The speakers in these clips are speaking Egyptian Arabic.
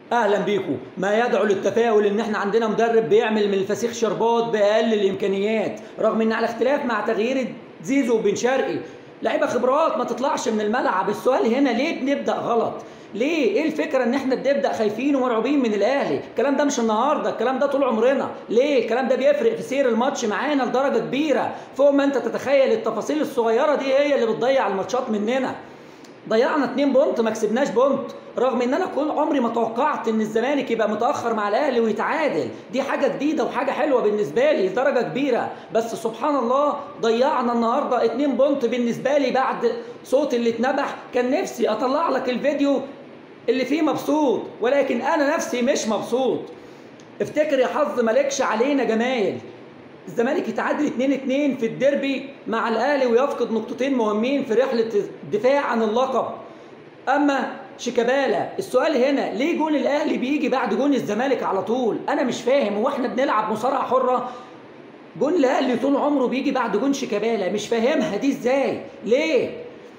اهلا بيكم ما يدعو للتفاؤل ان احنا عندنا مدرب بيعمل من الفسيخ شربات باقل الامكانيات رغم ان على اختلاف مع تغيير زيزو وبن شرقي لعيبه خبرات ما تطلعش من الملعب السؤال هنا ليه بنبدا غلط ليه ايه الفكره ان احنا بنبدا خايفين ومرعوبين من الاهلي الكلام ده مش النهارده الكلام ده طول عمرنا ليه الكلام ده بيفرق في سير الماتش معانا لدرجه كبيره فوق ما انت تتخيل التفاصيل الصغيره دي هي اللي بتضيع الماتشات مننا ضيعنا اتنين بونت ما كسبناش بونت رغم ان انا كل عمري ما توقعت ان الزمالك يبقى متاخر مع الاهلي ويتعادل دي حاجه جديده وحاجه حلوه بالنسبه لي لدرجه كبيره بس سبحان الله ضيعنا النهارده اتنين بونت بالنسبه لي بعد صوت اللي اتنبح كان نفسي اطلع لك الفيديو اللي فيه مبسوط ولكن انا نفسي مش مبسوط افتكر يا حظ مالكش علينا جمايل الزمالك يتعادل 2 2 في الديربي مع الاهلي ويفقد نقطتين مهمين في رحله الدفاع عن اللقب اما شيكابالا السؤال هنا ليه جون الاهلي بيجي بعد جون الزمالك على طول انا مش فاهم هو احنا بنلعب مصارعه حره جون الاهلي طول عمره بيجي بعد جون شيكابالا مش فاهمها دي ازاي ليه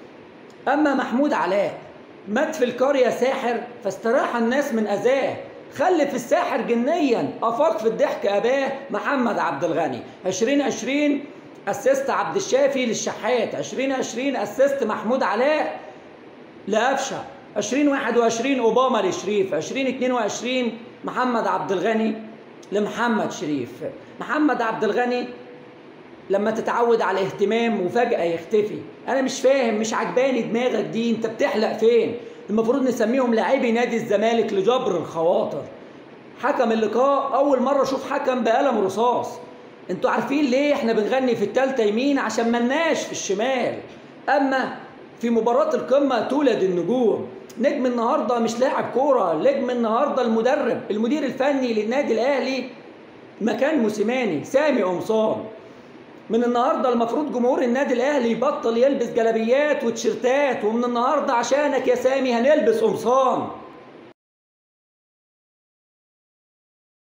اما محمود علاء مات في القريه ساحر فاستراح الناس من اذاه خلف الساحر جنيا افاق في الضحك اباه محمد عبد الغني 2020 اسست عبد الشافي للشحات 2020 اسست محمود علاء لقفشه 2021 اوباما لشريف 2022 محمد عبد الغني لمحمد شريف محمد عبد الغني لما تتعود على اهتمام وفجأة يختفي أنا مش فاهم مش عجباني دماغك دي أنت بتحلق فين المفروض نسميهم لاعبي نادي الزمالك لجبر الخواطر حكم اللقاء أول مرة أشوف حكم بقلم رصاص أنتوا عارفين ليه إحنا بنغني في التالتة يمين عشان ملناش في الشمال أما في مباراة القمة تولد النجوم نجم النهارده مش لاعب كوره نجم النهارده المدرب المدير الفني للنادي الاهلي مكان موسيماني سامي قمصان من النهارده المفروض جمهور النادي الاهلي يبطل يلبس جلابيات وتيشيرتات ومن النهارده عشانك يا سامي هنلبس قمصان